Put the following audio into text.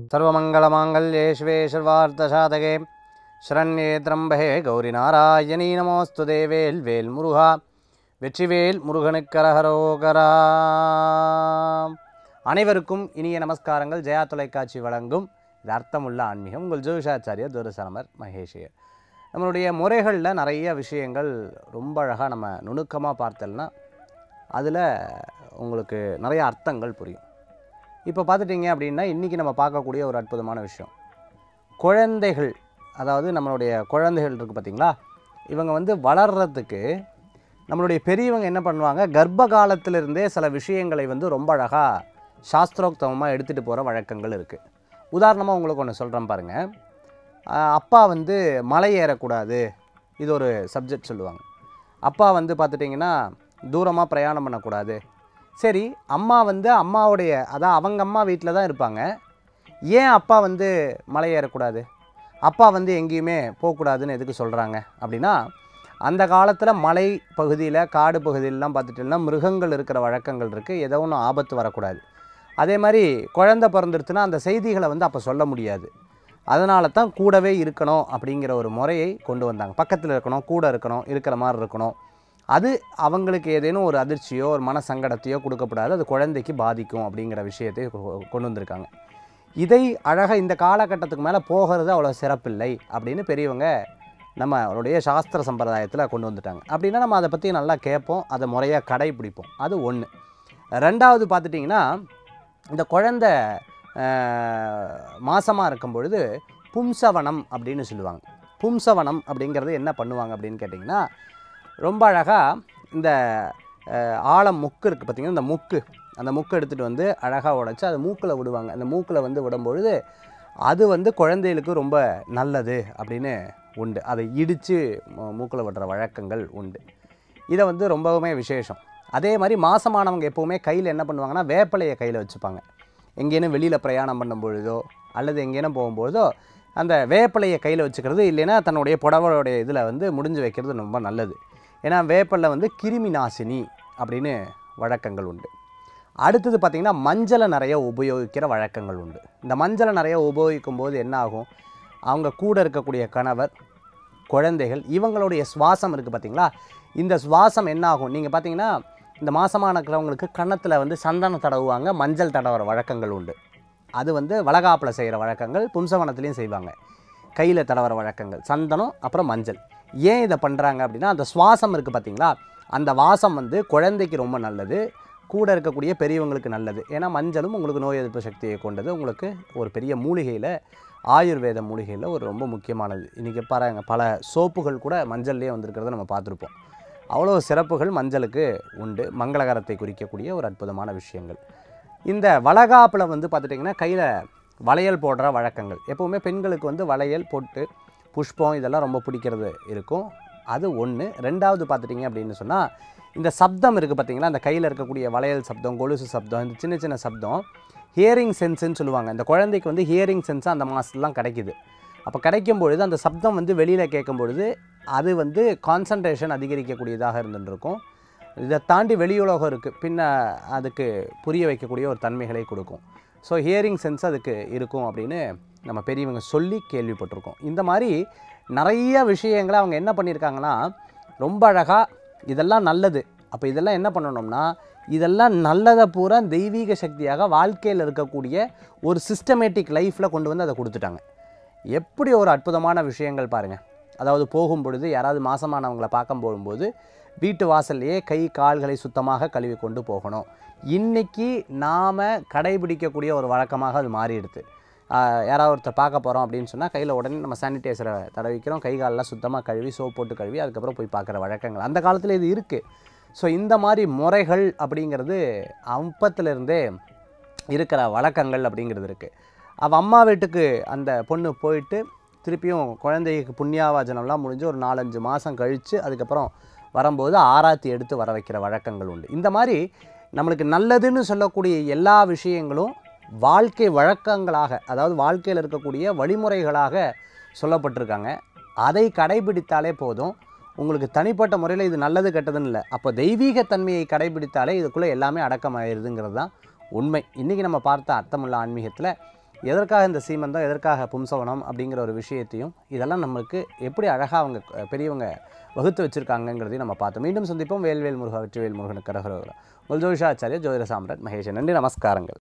सर्वमङ्गलमाङ्गल्ये शिवे सर्वार्थसाधके शरण्ये त्र्यम्बहे கௌரிநாராயணி நமோஸ்து தேவேல் வேல் முருகா வெற்றிவேல் முருகனுக்கரஹரோகரா அனைவருக்கும் இனிய நமஸ்காரங்கள் ஜெயா தொலைக்காட்சி வழங்கும் இது அர்த்தமுள்ள ஆன்மீகம் உங்கள் ஜோதிஷாச்சாரிய துரசரமர் மகேஷியர் நம்மளுடைய முறைகளில் நிறைய விஷயங்கள் ரொம்ப அழகாக நம்ம நுணுக்கமாக பார்த்தோம்னா அதில் உங்களுக்கு நிறைய அர்த்தங்கள் புரியும் இப்போ பார்த்துட்டிங்க அப்படின்னா இன்றைக்கி நம்ம பார்க்கக்கூடிய ஒரு அற்புதமான விஷயம் குழந்தைகள் அதாவது நம்மளுடைய குழந்தைகள் இருக்குது பார்த்தீங்களா இவங்க வந்து வளர்கிறதுக்கு நம்மளுடைய பெரியவங்க என்ன பண்ணுவாங்க கர்ப்ப காலத்திலிருந்தே சில விஷயங்களை வந்து ரொம்ப அழகாக சாஸ்திரோக்தமமாக எடுத்துகிட்டு போகிற வழக்கங்கள் இருக்குது உதாரணமாக உங்களுக்கு ஒன்று சொல்கிறேன் பாருங்கள் ஆஹ் அப்பா வந்து மலை ஏறக்கூடாது இது ஒரு சப்ஜெக்ட் சொல்லுவாங்க அப்பா வந்து பார்த்துட்டிங்கன்னா தூரமாக பிரயாணம் பண்ணக்கூடாது சரி அம்மா வந்து அம்மாவுடைய அதான் அவங்க அம்மா வீட்டில் தான் இருப்பாங்க ஏன் அப்பா வந்து மலை ஏறக்கூடாது அப்பா வந்து எங்கேயுமே போகக்கூடாதுன்னு எதுக்கு சொல்கிறாங்க அப்படின்னா அந்த காலத்தில் மலை பகுதியில் காடு பகுதியிலலாம் பார்த்துட்டோம்னா மிருகங்கள் இருக்கிற வழக்கங்கள் இருக்குது ஏதோ ஒன்றும் ஆபத்து வரக்கூடாது அதே மாதிரி குழந்தை பிறந்துருச்சுன்னா அந்த செய்திகளை வந்து அப்போ சொல்ல முடியாது அதனால தான் கூடவே இருக்கணும் அப்படிங்கிற ஒரு முறையை கொண்டு வந்தாங்க பக்கத்தில் இருக்கணும் கூட இருக்கணும் இருக்கிற மாதிரி இருக்கணும் அது அவங்களுக்கு ஏதேனும் ஒரு அதிர்ச்சியோ ஒரு மன சங்கடத்தையோ கொடுக்கப்படாது அது குழந்தைக்கு பாதிக்கும் அப்படிங்கிற விஷயத்தை கொ- கொண்டு வந்திருக்காங்க இதை அழகாக இந்த காலகட்டத்துக்கு மேலே போகிறது அவ்வளோ சிறப்பில்லை அப்படின்னு பெரியவங்க நம்மளுடைய சாஸ்திர சம்பிரதாயத்தில் கொண்டு வந்துட்டாங்க அப்படின்னா நம்ம அதை பற்றி நல்லா கேட்போம் அதை முறையாக கடைப்பிடிப்போம் அது ஒன்று ரெண்டாவது பார்த்துட்டிங்கன்னா இந்த குழந்தை மாசமாக இருக்கும் பொழுது பும்சவனம் அப்படின்னு சொல்லுவாங்க பும்சவனம் அப்படிங்கிறது என்ன பண்ணுவாங்க அப்படின்னு கேட்டிங்கன்னா ரொம்ப அழகாக இந்த அஹ், ஆலம் முக்கு இருக்குது பார்த்தீங்கன்னா இந்த முக்கு அந்த முக்கு எடுத்துகிட்டு வந்து அழகாக உடைச்சி அது மூக்கில் விடுவாங்க அந்த மூக்கில் வந்து விடும்பொழுது அது வந்து குழந்தைகளுக்கு ரொம்ப நல்லது அப்படின்னு உண்டு அதை இடித்து மூக்கில் விடுற வழக்கங்கள் உண்டு இதை வந்து ரொம்பவுமே விசேஷம் அதே மாதிரி மாசமானவங்க எப்போவுமே கையில் என்ன பண்ணுவாங்கன்னா வேப்பிலையை கையில் வச்சுப்பாங்க எங்கேனும் வெளியில் பிரயாணம் பண்ணும் பொழுதோ அல்லது எங்கேனும் போகும்பொழுதோ அந்த வேப்பிலையை கையில் வச்சுக்கிறது இல்லைன்னா தன்னுடைய புடவையோடைய இதில் வந்து முடிஞ்சு வைக்கிறது ரொம்ப நல்லது ஏன்னா வேப்பிலை வந்து கிருமி நாசினி அப்படின்னு வழக்கங்கள் உண்டு அடுத்தது பார்த்திங்கன்னா மஞ்சளை நிறைய உபயோகிக்கிற வழக்கங்கள் உண்டு இந்த மஞ்சளை நிறைய உபயோகிக்கும் போது என்ன ஆகும் அவங்க கூட இருக்கக்கூடிய கணவர் குழந்தைகள் இவங்களுடைய சுவாசம் இருக்குது பார்த்தீங்களா இந்த சுவாசம் என்ன ஆகும் நீங்கள் பார்த்தீங்கன்னா இந்த மாசமாக இருக்கிறவங்களுக்கு கன்னத்தில் வந்து சந்தனம் தடவுவாங்க மஞ்சள் தடவுற வழக்கங்கள் உண்டு அது வந்து வளகாப்பில் செய்கிற வழக்கங்கள் பும்சவனத்துலேயும் செய்வாங்க கையில் தடவுற வழக்கங்கள் சந்தனம் அப்புறம் மஞ்சள் ஏன் இதை பண்ணுறாங்க அப்படின்னா அந்த சுவாசம் இருக்குது பார்த்தீங்களா அந்த வாசம் வந்து குழந்தைக்கு ரொம்ப நல்லது கூட இருக்கக்கூடிய பெரியவங்களுக்கு நல்லது ஏன்னா மஞ்சளும் உங்களுக்கு நோய் எதிர்ப்பு சக்தியை கொண்டது உங்களுக்கு ஒரு பெரிய மூலிகையில் ஆயுர்வேத மூலிகையில் ஒரு ரொம்ப முக்கியமானது இன்றைக்கி பாருங்க பல சோப்புகள் கூட மஞ்சள்லேயே வந்திருக்கிறத நம்ம பார்த்துருப்போம் அவ்வளோ சிறப்புகள் மஞ்சளுக்கு உண்டு மங்களகரத்தை குறிக்கக்கூடிய ஒரு அற்புதமான விஷயங்கள் இந்த வளகாப்பில் வந்து பார்த்துட்டிங்கன்னா கையில் வளையல் போடுற வழக்கங்கள் எப்போவுமே பெண்களுக்கு வந்து வளையல் பொட்டு புஷ்பம் இதெல்லாம் ரொம்ப பிடிக்கிறது இருக்கும் அது ஒன்று ரெண்டாவது பார்த்துட்டிங்க அப்படின்னு சொன்னால் இந்த சப்தம் இருக்குது பார்த்தீங்களா அந்த கையில் இருக்கக்கூடிய வளையல் சப்தம் கொலுசு சப்தம் இந்த சின்ன சின்ன சப்தம் ஹியரிங் சென்ஸ்ன்னு சொல்லுவாங்க இந்த குழந்தைக்கு வந்து ஹியரிங் சென்ஸ் அந்த மாதத்துலாம் கிடைக்குது அப்போ கிடைக்கும் பொழுது அந்த சப்தம் வந்து வெளியில் கேட்கும் பொழுது அது வந்து கான்சன்ட்ரேஷன் அதிகரிக்கக்கூடியதாக இருந்துட்டு இருக்கும் இதை தாண்டி வெளியுலகம் இருக்குது பின்ன அதுக்கு புரிய வைக்கக்கூடிய ஒரு தன்மைகளை கொடுக்கும் ஸோ ஹியரிங் சென்ஸ் அதுக்கு இருக்கும் அப்படின்னு நம்ம பெரியவங்க சொல்லி கேள்விப்பட்டிருக்கோம் இந்த மாதிரி நிறைய விஷயங்களை அவங்க என்ன பண்ணியிருக்காங்கன்னா ரொம்ப அழகாக இதெல்லாம் நல்லது அப்போ இதெல்லாம் என்ன பண்ணணும்னா இதெல்லாம் நல்லதை பூரா தெய்வீக சக்தியாக வாழ்க்கையில் இருக்கக்கூடிய ஒரு சிஸ்டமேட்டிக் லைஃப்பில் கொண்டு வந்து அதை கொடுத்துட்டாங்க எப்படி ஒரு அற்புதமான விஷயங்கள் பாருங்கள் அதாவது போகும் பொழுது யாராவது மாசமானவங்களை பார்க்க போகும்போது வீட்டு வாசல்லையே கை கால்களை சுத்தமாக கழுவி கொண்டு போகணும் இன்னைக்கு நாம் கடைபிடிக்கக்கூடிய ஒரு வழக்கமாக அது மாறிடுது ஆஹ் யாராவது ஒருத்தர் பார்க்க போகிறோம் அப்படின்னு சொன்னால் கையில் உடனே நம்ம சானிடைசரை தடவிக்கிறோம் கை காலெல்லாம் சுத்தமாக கழுவி சோப் போட்டு கழுவி அதுக்கப்புறம் போய் பார்க்குற வழக்கங்கள் அந்த காலத்தில் இது இருக்குது ஸோ இந்த மாதிரி முறைகள் அப்படிங்கிறது அப்பத்திலிருந்தே இருக்கிற வழக்கங்கள் அப்படிங்கிறது இருக்குது அவள் அம்மா வீட்டுக்கு அந்த பொண்ணு போயிட்டு திருப்பியும் குழந்தைக்கு புண்ணியாவாஜனம்லாம் முடிஞ்சு ஒரு நாலஞ்சு மாதம் கழித்து அதுக்கப்புறம் வரும்போது ஆராத்தி எடுத்து வர வைக்கிற வழக்கங்கள் உண்டு இந்த மாதிரி நம்மளுக்கு நல்லதுன்னு சொல்லக்கூடிய எல்லா விஷயங்களும் வாழ்க்கை வழக்கங்களாக அதாவது வாழ்க்கையில் இருக்கக்கூடிய வழிமுறைகளாக சொல்லப்பட்டிருக்காங்க அதை கடைபிடித்தாலே போதும் உங்களுக்கு தனிப்பட்ட முறையில் இது நல்லது கெட்டதுன்னு இல்லை அப்போ தெய்வீகத்தன்மையை கடைபிடித்தாலே இதுக்குள்ளே எல்லாமே அடக்கமாயிருதுங்கிறது தான் உண்மை இன்றைக்கி நம்ம பார்த்த அர்த்தமுள்ள ஆன்மீகத்தில் எதற்காக இந்த சீமந்தம் எதற்காக பும்சவனம் அப்படிங்கிற ஒரு விஷயத்தையும் இதெல்லாம் நம்மளுக்கு எப்படி அழகாக அவங்க அஹ், பெரியவங்க வகுத்து வச்சுருக்காங்கங்கிறதையும் நம்ம பார்த்தோம் மீண்டும் சந்திப்போம் வேல்வேல் முருகா வெற்றிவேல் முருகனுக்கு கரகரோகரம் உங்கள் ஜோதிஷாச்சாரிய ஜோதிட சாம்ராட் மகேஷன் நன்றி நமஸ்காரங்கள்